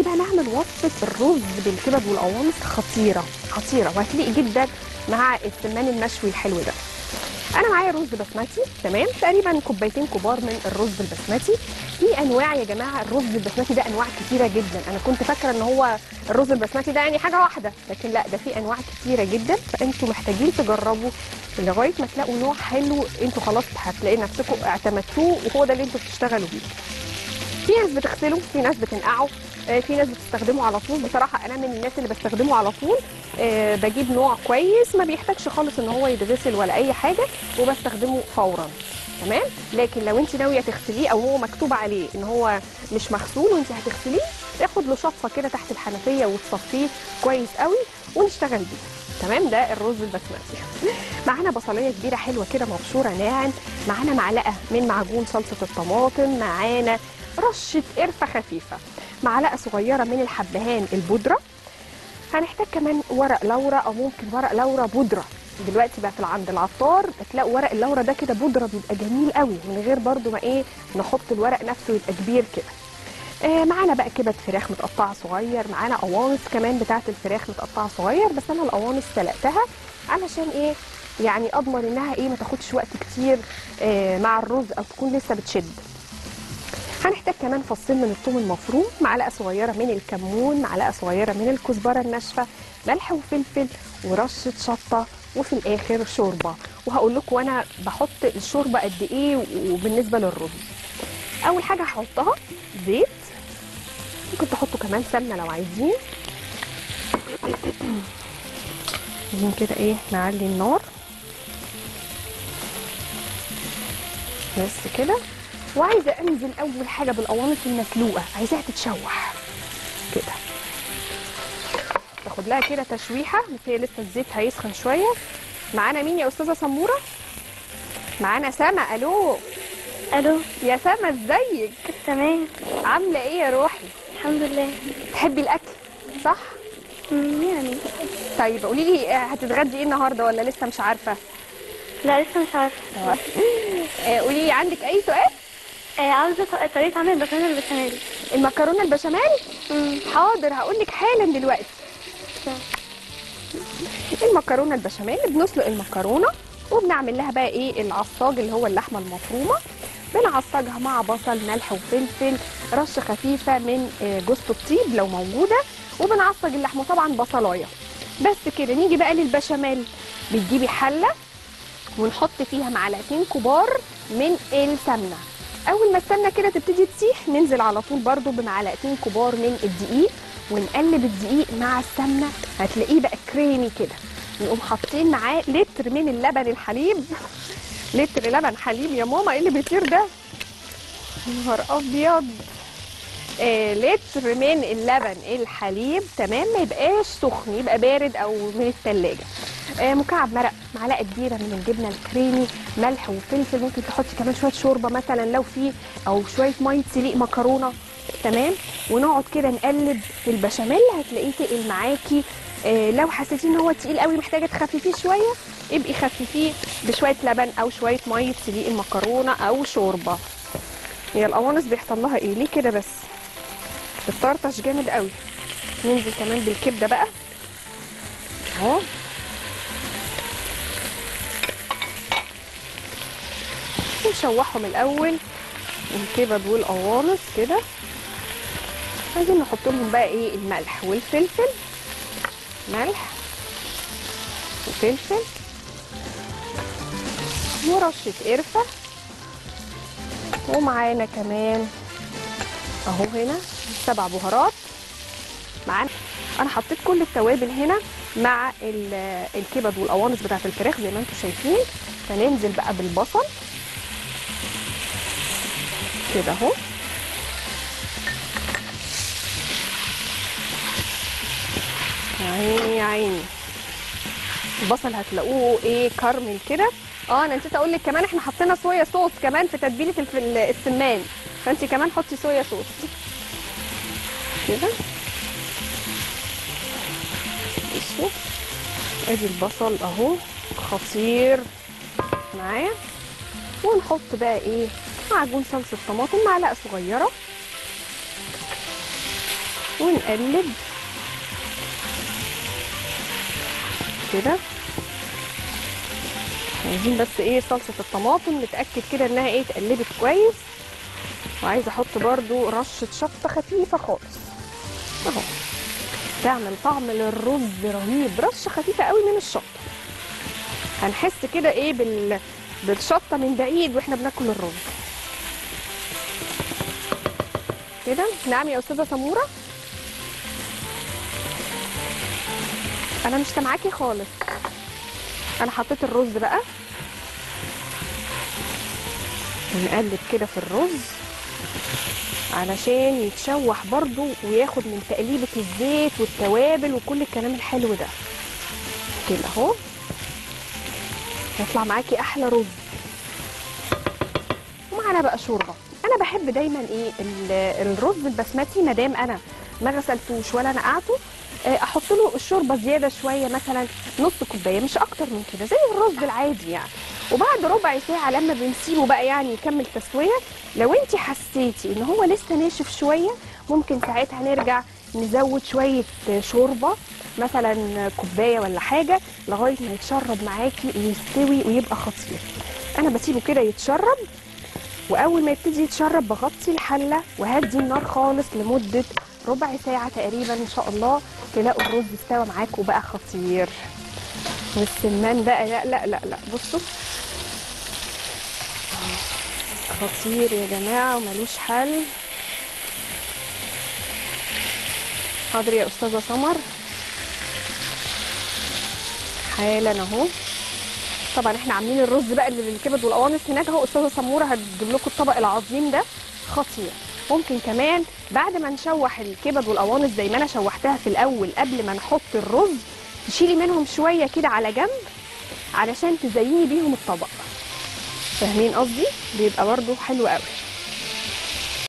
بقى نعمل وصفه الرز بالكبد والقوانص خطيره خطيره وهتليق جدا مع السمان المشوي الحلو ده انا معايا رز بسمتي تمام تقريبا كوبايتين كبار من الرز البسمتي في انواع يا جماعه الرز البسمتي ده انواع كتيره جدا انا كنت فاكره ان هو الرز البسمتي ده يعني حاجه واحده لكن لا ده في انواع كتيره جدا فانتوا محتاجين تجربوا لغايه ما تلاقوا نوع حلو انتوا خلاص هتلاقي نفسكم اعتمدتوه وهو ده اللي انتوا بتشتغلوا بيه في ناس بتغسله في ناس بتنقعه آه، في ناس بتستخدمه على طول بصراحه انا من الناس اللي بستخدمه على طول آه، بجيب نوع كويس ما بيحتاجش خالص ان هو يتغسل ولا اي حاجه وبستخدمه فورا تمام لكن لو انت ناويه تغسليه او هو مكتوب عليه ان هو مش مغسول وانت هتغسليه تاخد له شطفه كده تحت الحنفيه وتصفيه كويس قوي ونشتغل بيه تمام ده الرز البسمتي معانا بصليه كبيره حلوه كده مبشوره ناعم معانا معلقه من معجون صلصه الطماطم معانا رشه قرفه خفيفه معلقه صغيره من الحبهان البودره هنحتاج كمان ورق لورا او ممكن ورق لورا بودره دلوقتي بقى في عند العطار بتلاقوا ورق اللورا ده كده بودره بيبقى جميل قوي من غير برضو ما ايه نحط الورق نفسه يبقى كبير كده آه معانا بقى كبد فراخ متقطعه صغير معانا قوانص كمان بتاعه الفراخ متقطعه صغير بس انا القوانص سلقتها علشان ايه يعني اضمن انها ايه ما تاخدش وقت كتير آه مع الرز او تكون لسه بتشد هنحتاج كمان فصين من الثوم المفروم معلقه صغيره من الكمون معلقه صغيره من الكزبره الناشفه ملح وفلفل ورشه شطه وفي الاخر شوربه وهقول لكم وانا بحط الشوربه قد ايه وبالنسبه للرز اول حاجه هحطها زيت ممكن تحطوا كمان سمنه لو عايزين عايزين كده ايه نعلي النار بس كده وعايزه انزل اول حاجه بالقوانص المسلوقه عايزاها تتشوح كده تاخد لها كده تشويحه بس هي لسه الزيت هيسخن شويه معانا مين يا استاذه سموره معانا سما الو الو يا سما ازيك تمام عامله ايه يا روحي الحمد لله تحبي الاكل صح مم، يعني طيب قولي لي آه، هتتغدي ايه النهارده ولا لسه مش عارفه لا لسه مش عارفه آه، قولي لي عندك اي سؤال آه عاوزه ط- طريقه عمل البشاميل البشاميل المكرونه البشاميل مم، حاضر هقول لك حالا دلوقتي تمام. المكرونه البشاميل بنسلق المكرونه وبنعمل لها بقى ايه العصاج اللي هو اللحمه المفرومه بنعصجها مع بصل ملح وفلفل رشه خفيفه من آه، جوز الطيب لو موجوده وبنعصج اللحمه طبعا بصلايه بس كده نيجي بقى للبشاميل بتجيبي حله ونحط فيها معلقتين كبار من السمنه اول ما السمنه كده تبتدي تسيح ننزل على طول برضو بمعلقتين كبار من الدقيق ونقلب الدقيق مع السمنه هتلاقيه بقى كريمي كده نقوم حاطين معاه لتر من اللبن الحليب لتر لبن حليب يا ماما ايه اللي بيطير ده يا نهار ابيض آه لتر من اللبن الحليب تمام ما يبقاش سخن يبقى بارد او من الثلاجه آه مكعب مرق معلقه كبيره من الجبنه الكريمي ملح وفلفل ممكن تحطي كمان شويه شوربه مثلا لو في او شويه ميه سليق مكرونه تمام ونقعد كده نقلب في البشاميل هتلاقيه تقل معاكي آه لو حسيتي ان هو تقيل قوي محتاجه تخففيه شويه ابقي خففيه بشويه لبن او شويه ميه سليق المكرونه او شوربه هي القوانص بيحصل لها ايه ليه كده بس بتطرطش جامد قوي ننزل كمان بالكبده بقى اهو ونشوحهم الاول الكبد والقوانص كده عايزين نحط لهم بقى ايه الملح والفلفل ملح وفلفل ورشه قرفه ومعانا كمان اهو هنا سبع بهارات معانا انا حطيت كل التوابل هنا مع ال- الكبد والقوانص بتاعت الفراخ زي ما انتم شايفين فننزل بقى بالبصل كده اهو يا عيني يا عيني البصل هتلاقوه ايه كرمل كده اه انا نسيت اقول لك كمان احنا حطينا صويا صوص كمان في تتبيله الف- السمان فانت كمان حطي صويا صوص كده بصوا ادي البصل اهو خطير معايا ونحط بقى ايه معجون صلصه طماطم معلقه صغيره ونقلب كده عايزين بس ايه صلصه الطماطم نتاكد كده انها ايه اتقلبت كويس وعايزه احط برضو رشه شطه خفيفه خالص اهو تعمل طعم للرز رهيب رشه خفيفه قوي من الشطه هنحس كده ايه بال بالشطه من بعيد واحنا بناكل الرز كده نعم يا استاذه سموره انا مش سامعاكي خالص انا حطيت الرز بقى ونقلب كده في الرز علشان يتشوح برضو وياخد من تقليبة الزيت والتوابل وكل الكلام الحلو ده كده اهو هيطلع معاكي احلى رز ومعانا بقى شوربه انا بحب دايما ايه ال- الرز البسمتي ما دام انا ما غسلتوش ولا نقعته آه، احط له الشوربه زياده شويه مثلا نص كوبايه مش اكتر من كده زي الرز العادي يعني وبعد ربع ساعه لما بنسيبه بقى يعني يكمل تسويه لو انت حسيتي ان هو لسه ناشف شويه ممكن ساعتها نرجع نزود شويه شوربه مثلا كوبايه ولا حاجه لغايه ما يتشرب معاكي ويستوي ويبقى خطير انا بسيبه كده يتشرب واول ما يبتدي يتشرب بغطي الحله وهدي النار خالص لمده ربع ساعه تقريبا ان شاء الله تلاقوا الرز استوى معاكم وبقى خطير والسمان بقى لا لا لا لا بصوا خطير يا جماعه وملوش حل حاضر يا استاذه سمر حالا اهو طبعا احنا عاملين الرز بقى اللي بالكبد والقوانص هناك اهو استاذه سموره هتجيب لكم الطبق العظيم ده خطير ممكن كمان بعد ما نشوح الكبد والقوانص زي ما انا شوحتها في الاول قبل ما نحط الرز تشيلي منهم شويه كده على جنب علشان تزيني بيهم الطبق فاهمين قصدي بيبقى برضو حلو قوي